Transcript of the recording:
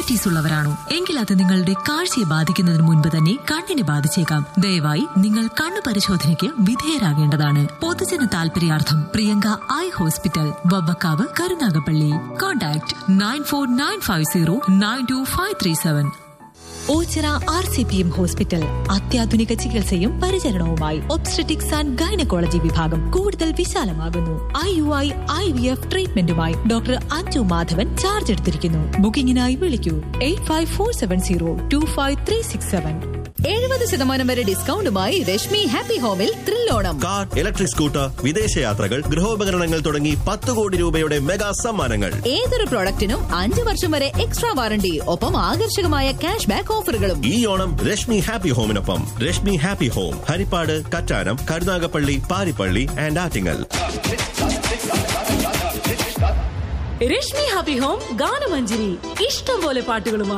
diabetes ഉള്ളവരാണോ എങ്കിൽ അത് നിങ്ങളുടെ കാഴ്ചയെ ബാധിക്കുന്നതിന് മുൻപ് തന്നെ കണ്ണിനെ ബാധിച്ചേക്കാം ദയവായി നിങ്ങൾ കണ്ണു പരിശോധനയ്ക്ക് വിധേയരാകേണ്ടതാണ് പൊതുജന താൽപര്യാർത്ഥം Priyanka eye hospital Vavvakkavu Karunagappally contact nine four nine five zero nine two five three seven Ochira R C P M hospital അത്യാധുനിക ചികിത്സയും പരിചരണവുമായി ഒബ്സ്ട്രറ്റിക്സ് ആൻഡ് ഗൈനക്കോളജി വിഭാഗം കൂടുതൽ വിശാലമാകുന്നു I U I I V F ട്രീറ്റ്മെന്റുമായി ഡോക്ടർ അഞ്ജു മാധവൻ ചാർജ് എടുത്തിരിക്കുന്നു ബുക്കിംഗിനായി വിളിക്കൂ eight five four seven zero two five three six seven എഴുപത് ശതമാനം വരെ ഡിസ്കൗണ്ടുമായി രശ്മി ഹാപ്പി ഹോമിൽ ത്രില്ലോണം കാർ ഇലക്ട്രിക് സ്കൂട്ടർ വിദേശയാത്രകൾ ഗൃഹോപകരണങ്ങൾ തുടങ്ങി പത്ത് കോടി രൂപയുടെ മെഗാ സമ്മാനങ്ങൾ ഏതൊരു പ്രോഡക്റ്റിനും അഞ്ചു വർഷം വരെ എക്സ്ട്രാ വാറണ്ടി ഒപ്പം ആകർഷകമായ ക്യാഷ് ബാക്ക് ഓഫറുകളും ഈ ഓണം രശ്മി ഹാപ്പി ഹോമിനൊപ്പം Rashmi happy home Haripad Kattanam Karunagappally Parippally and Attingal Rashmi happy home ഗാനമഞ്ജരി ഇഷ്ടം പോലെ പാട്ടുകളുമായി